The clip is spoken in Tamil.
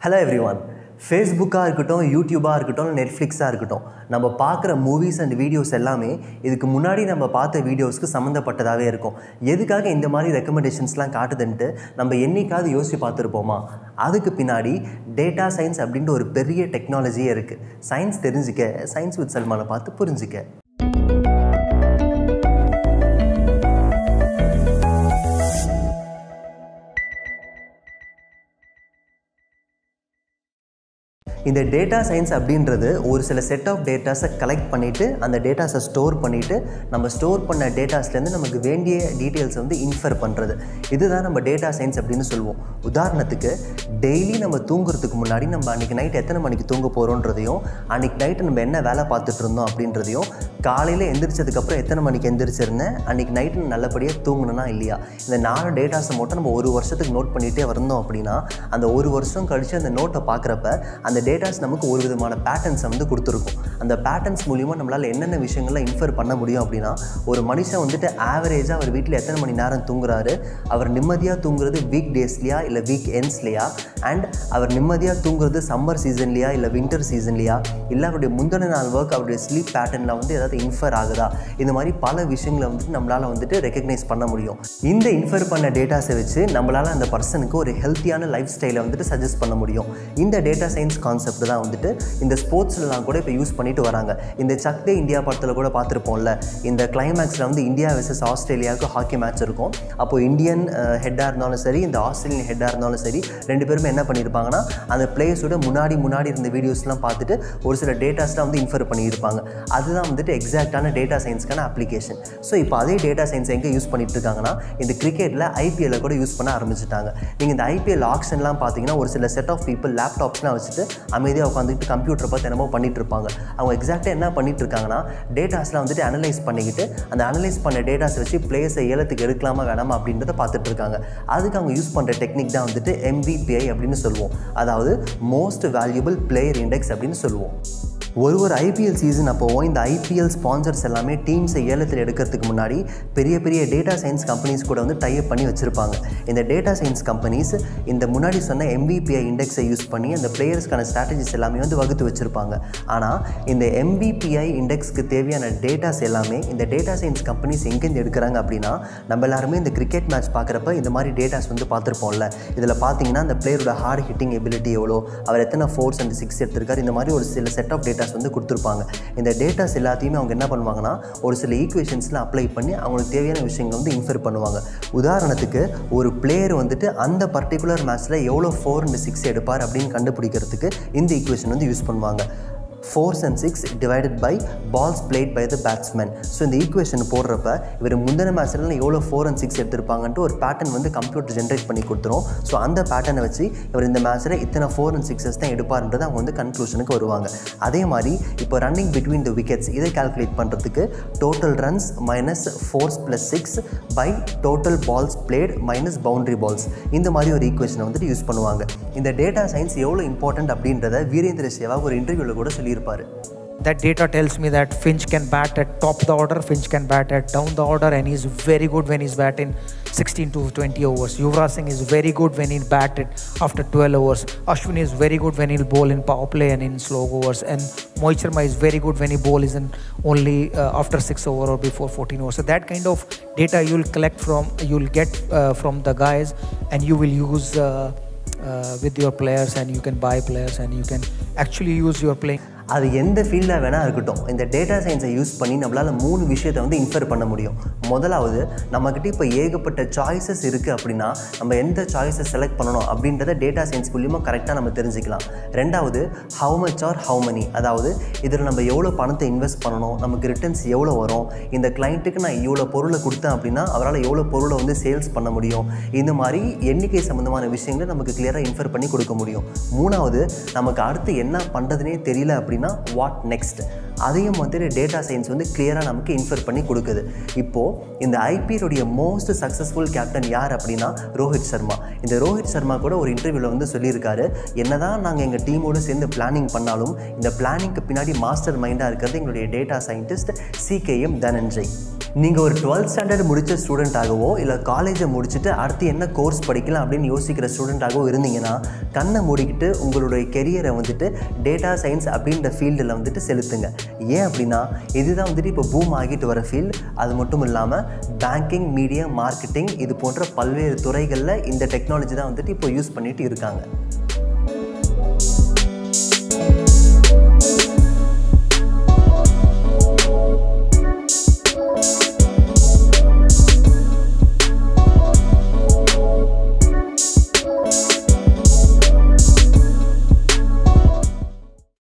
ஹலோ எவ்ரி ஒன் ஃபேஸ்புக்காக இருக்கட்டும் யூடியூபாக இருக்கட்டும் நெட்ஃப்ளிக்ஸாக இருக்கட்டும் நம்ம பார்க்குற மூவிஸ் அண்ட் வீடியோஸ் எல்லாமே இதுக்கு முன்னாடி நம்ம பார்த்த வீடியோஸ்க்கு சம்மந்தப்பட்டதாகவே இருக்கும் எதுக்காக இந்த மாதிரி ரெக்கமெண்டேஷன்ஸ்லாம் காட்டுதுன்ட்டு நம்ம என்னைக்காவது யோசித்து பார்த்துருப்போமா அதுக்கு பின்னாடி டேட்டா சயின்ஸ் அப்படின்ற ஒரு பெரிய டெக்னாலஜியே இருக்குது சயின்ஸ் தெரிஞ்சுக்க சயின்ஸ் வித் சல்மானை பார்த்து புரிஞ்சுக்க இந்த டேட்டா சயின்ஸ் அப்படின்றது ஒரு சில செட் ஆஃப் டேட்டாஸை கலெக்ட் பண்ணிவிட்டு அந்த டேட்டாஸை ஸ்டோர் பண்ணிவிட்டு நம்ம ஸ்டோர் பண்ண டேட்டாஸ்லேருந்து நமக்கு வேண்டிய டீட்டெயில்ஸ் வந்து இன்ஃபர் பண்ணுறது இதுதான் நம்ம டேட்டா சயின்ஸ் அப்படின்னு சொல்லுவோம் உதாரணத்துக்கு டெய்லி நம்ம தூங்குறதுக்கு முன்னாடி நம்ம அன்றைக்கி நைட் எத்தனை மணிக்கு தூங்க போகிறோன்றதையும் அன்றைக்கி நைட்டு நம்ம என்ன வேலை பார்த்துட்டு இருந்தோம் அப்படின்றதையும் காலையில் எந்திரிச்சதுக்கப்புறம் எத்தனை மணிக்கு எந்திரிச்சிருந்தேன் அன்றைக்கி நைட்டு நல்லபடியாக தூங்கணும்னா இல்லையா இந்த நாலு டேட்டாஸை மட்டும் நம்ம ஒரு வருஷத்துக்கு நோட் பண்ணிகிட்டே வந்தோம் அப்படின்னா அந்த ஒரு வருஷம் கழித்து அந்த நோட்டை பார்க்குறப்ப அந்த டேட்டாஸ் நமக்கு ஒரு விதமான பேட்டர்ன்ஸை வந்து கொடுத்துருக்கும் அந்த பேட்டர்ன்ஸ் மூலிமா நம்மளால் என்னென்ன விஷயங்கள்லாம் இன்ஃபர் பண்ண முடியும் அப்படின்னா ஒரு மனுஷன் வந்துட்டு ஆவரேஜாக அவர் வீட்டில் எத்தனை மணி நேரம் தூங்குறாரு அவர் நிம்மதியாக தூங்குறது வீக் டேஸ்லையா இல்லை வீக் எண்ட்ஸ்லையா அண்ட் அவர் நிம்மதியாக தூங்குறது சம்மர் சீசன்லையா இல்லை வின்டர் சீசன்லையா இல்லை அவருடைய முந்தின நாள் ஒர்க் அவருடைய ஸ்லீப் பேட்டர்னில் வந்து ஏதாவது இன்ஃபர் ஆகுதா இந்த மாதிரி பல விஷயங்களை வந்துட்டு நம்மளால் வந்துட்டு ரெக்கக்னைஸ் பண்ண முடியும் இந்த இன்ஃபர் பண்ண டேட்டாஸை வச்சு நம்மளால் அந்த பர்சனுக்கு ஒரு ஹெல்த்தியான லைஃப் ஸ்டைலை வந்துட்டு சஜஸ்ட் பண்ண முடியும் இந்த டேட்டா சயின்ஸ் கான்செப்ட் தான் வந்துட்டு இந்த ஸ்போர்ட்ஸ்லாம் கூட இப்போ யூஸ் பண்ணிட்டு வராங்க இந்த சக்தே இந்தியா படத்தில் கூட பார்த்துருப்போம்ல இந்த கிளைமேக்ஸில் வந்து இந்தியா வெர்சஸ் ஆஸ்திரேலியாவுக்கு ஹாக்கி மேட்ச் இருக்கும் அப்போது இந்தியன் ஹெட்டாக இருந்தாலும் சரி இந்த ஆஸ்திரேலியன் ஹெட்டாக இருந்தாலும் சரி ரெண்டு பேருமே என்ன பண்ணியிருப்பாங்கன்னா அந்த பிளேயர்ஸோட முன்னாடி முன்னாடி இருந்த வீடியோஸ்லாம் பார்த்துட்டு ஒரு சில டேட்டாஸ்லாம் வந்து இன்ஃபர் பண்ணியிருப்பாங்க அதுதான் வந்துட்டு எக்ஸாக்டான டேட்டா சயின்ஸ்க்கான அப்ளிகேஷன் ஸோ இப்போ அதே டேட்டா சயின்ஸ் எங்கே யூஸ் பண்ணிட்டு இருக்காங்கன்னா இந்த கிரிக்கெட்டில் ஐபிஎல்ல கூட யூஸ் பண்ண ஆரம்பிச்சிட்டாங்க நீங்கள் இந்த ஐபிஎல் ஆக்ஷன்லாம் பார்த்தீங்கன்னா ஒரு சில செட் ஆஃப் பீப்புள் லேப்டாப்ஸ்லாம் வச்சுட்டு அமைதியாக உட்காந்துட்டு கம்ப்யூட்டர் பார்த்து என்னமோ பண்ணிட்டு இருப்பாங்க அவங்க எக்ஸாக்டாக என்ன பண்ணிட்டு இருக்காங்கன்னா டேட்டாஸ்லாம் வந்துட்டு அனலைஸ் பண்ணிக்கிட்டு அந்த அனலைஸ் பண்ண டேட்டாஸை வச்சு பிளேயர்ஸை ஏலத்துக்கு எடுக்கலாமா வேணாமா அப்படின்றத பார்த்துட்டு இருக்காங்க அதுக்கு அவங்க யூஸ் பண்ணுற டெக்னிக் தான் வந்துட்டு எம்பிபிஐ அப்படின்னு சொல்லுவோம் அதாவது மோஸ்ட் வேல்யூபிள் பிளேயர் இண்டெக்ஸ் அப்படின்னு சொல்லுவோம் ஒரு ஒரு ஐபிஎல் சீசன் அப்போவும் இந்த ஐபிஎல் ஸ்பான்சர்ஸ் எல்லாமே டீம்ஸை ஏலத்தில் எடுக்கிறதுக்கு முன்னாடி பெரிய பெரிய டேட்டா சயின்ஸ் கம்பெனிஸ் கூட வந்து டைப் பண்ணி வச்சுருப்பாங்க இந்த டேட்டா சயின்ஸ் கம்பெனிஸ் இந்த முன்னாடி சொன்ன எம்பிபிஐ இண்டெக்ஸை யூஸ் பண்ணி அந்த பிளேயர்ஸ்க்கான ஸ்ட்ராட்டஜிஸ் எல்லாமே வந்து வகுத்து வச்சுருப்பாங்க ஆனால் இந்த எம்பிபிஐ இண்டெக்ஸ்க்கு தேவையான டேட்டாஸ் எல்லாமே இந்த டேட்டா சயின்ஸ் கம்பெனிஸ் எங்கேருந்து எடுக்கிறாங்க அப்படின்னா நம்ம எல்லாருமே இந்த கிரிக்கெட் மேட்ச் பார்க்குறப்ப இந்த மாதிரி டேட்டாஸ் வந்து பார்த்துருப்போம்ல இதில் பார்த்தீங்கன்னா அந்த பிளேயரோட ஹார்ட் ஹிட்டிங் எபிலிட்டி எவ்வளோ அவர் எத்தனை ஃபோர்ஸ் அண்ட் சிக்ஸ் எடுத்திருக்காரு இந்த மாதிரி ஒரு சில செட் ஆஃப் டேட்டாஸ் வந்து கொடுத்துருப்பாங்க இந்த டேட்டாஸ் எல்லாத்தையுமே அவங்க என்ன பண்ணுவாங்கன்னா ஒரு சில ஈக்குவேஷன்ஸ்லாம் அப்ளை பண்ணி அவங்களுக்கு தேவையான விஷயங்களை வந்து இன்ஃபர் பண்ணுவாங்க உதாரணத்துக்கு ஒரு பிளேயர் வந்துட்டு அந்த பர்டிகுலர் மேட்ச்சில் எவ்வளோ ஃபோர் அண்ட் சிக்ஸ் எடுப்பார் அப்படின்னு கண்டுபிடிக்கிறதுக்கு இந்த ஈக்குவேஷன் வந்து யூஸ் பண்ணுவாங்க fours and six divided by balls played by the batsman so இந்த ஈக்குவேஷன் போடுறப்ப இவர் முந்தின மேட்ச்லாம் எவ்வளோ ஃபோர் அண்ட் சிக்ஸ் எடுத்திருப்பாங்கன்ட்டு ஒரு பேட்டர்ன் வந்து கம்ப்யூட்டர் ஜென்ரேட் பண்ணி கொடுத்துரும் ஸோ அந்த பேட்டர்னை வச்சு இவர் இந்த மேட்ச்சில் இத்தனை ஃபோர் அண்ட் சிக்ஸஸ் தான் எடுப்பார்ன்றது அவங்க வந்து கன்க்ளூஷனுக்கு வருவாங்க அதே மாதிரி இப்போ ரன்னிங் பிட்வீன் த விக்கெட்ஸ் இதை கால்குலேட் பண்ணுறதுக்கு total runs minus fours plus six by total balls played minus boundary balls இந்த மாதிரி ஒரு ஈக்குவேஷனை வந்துட்டு யூஸ் பண்ணுவாங்க இந்த டேட்டா சயின்ஸ் எவ்வளோ இம்பார்ட்டன்ட் அப்படின்றத வீரேந்திர சேவா ஒரு இன்டர்வியூவில் கூட சொல்லியிருப்பாரு That data tells me that Finch can bat at top the order, Finch can bat at down the order, and he's very good when he's batting 16 to 20 overs. Yuvraj Singh is very good when he'll bat it after 12 overs. Ashwin is very good when he'll bowl in power play and in slow overs. And Mohit Sharma is very good when he bowl is in only uh, after 6 over or before 14 overs. So that kind of data you'll collect from, you'll get uh, from the guys, and you will use uh, uh, with your players, and you can buy players, and you can actually use your playing. அது எந்த ஃபீல்டாக வேணால் இருக்கட்டும் இந்த டேட்டா சயின்ஸை யூஸ் பண்ணி நம்மளால் மூணு விஷயத்தை வந்து இன்ஃபர் பண்ண முடியும் முதலாவது நம்மக்கிட்ட இப்போ ஏகப்பட்ட சாய்ஸஸ் இருக்குது அப்படின்னா நம்ம எந்த சாய்ஸை செலக்ட் பண்ணணும் அப்படின்றத டேட்டா சயின்ஸ் மூலியமாக கரெக்டாக நம்ம தெரிஞ்சுக்கலாம் ரெண்டாவது how much are how many அதாவது இதில் நம்ம எவ்வளோ பணத்தை இன்வெஸ்ட் பண்ணணும் நமக்கு ரிட்டர்ன்ஸ் எவ்வளோ வரும் இந்த கிளைண்ட்டுக்கு நான் இவ்வளோ பொருளை கொடுத்தேன் அப்படின்னா அவரால் எவ்வளோ பொருளை வந்து சேல்ஸ் பண்ண முடியும் இந்த மாதிரி எண்ணிக்கை சம்மந்தமான விஷயங்களை நமக்கு கிளியராக இன்ஃபர் பண்ணி கொடுக்க முடியும் மூணாவது நமக்கு அடுத்து என்ன பண்ணுறதுனே தெரியல அப்படின்னா வாட் நெக்ஸ்ட் அதையும் வந்துட்டு டேட்டா சயின்ஸ் வந்து கிளியராக நமக்கு இன்ஃபர் பண்ணி கொடுக்குது இப்போது இந்த ஐபிஎல்லுடைய மோஸ்ட் சக்ஸஸ்ஃபுல் கேப்டன் யார் அப்படின்னா ரோஹித் சர்மா இந்த ரோஹித் சர்மா கூட ஒரு இன்டர்வியூவில் வந்து சொல்லியிருக்காரு என்னதான் நாங்கள் எங்கள் டீமோடு சேர்ந்து பிளானிங் பண்ணாலும் இந்த பிளானிங்க்கு பின்னாடி மாஸ்டர் மைண்டாக இருக்கிறது எங்களுடைய டேட்டா சயின்டிஸ்ட் சிகேஎம் தனஞ்சய் நீங்கள் ஒரு டுவெல்த் ஸ்டாண்டர்ட் முடித்த ஸ்டூடெண்ட்டாகவோ இல்லை காலேஜை முடிச்சுட்டு அடுத்து என்ன கோர்ஸ் படிக்கலாம் அப்படின்னு யோசிக்கிற ஸ்டூடெண்ட்டாகவோ இருந்தீங்கன்னா கண்ணை மூடிக்கிட்டு உங்களுடைய கெரியரை வந்துட்டு டேட்டா சயின்ஸ் அப்படின்ற ஃபீல்டில் வந்துட்டு செலுத்துங்க ஏன் அப்படின்னா இதுதான் வந்துட்டு இப்போ பூம் ஆகிட்டு வர ஃபீல்டு அது மட்டும் இல்லாமல் பேங்கிங் மீடியா மார்க்கெட்டிங் இது போன்ற பல்வேறு துறைகளில் இந்த டெக்னாலஜி தான் வந்துட்டு இப்போ யூஸ் பண்ணிட்டு இருக்காங்க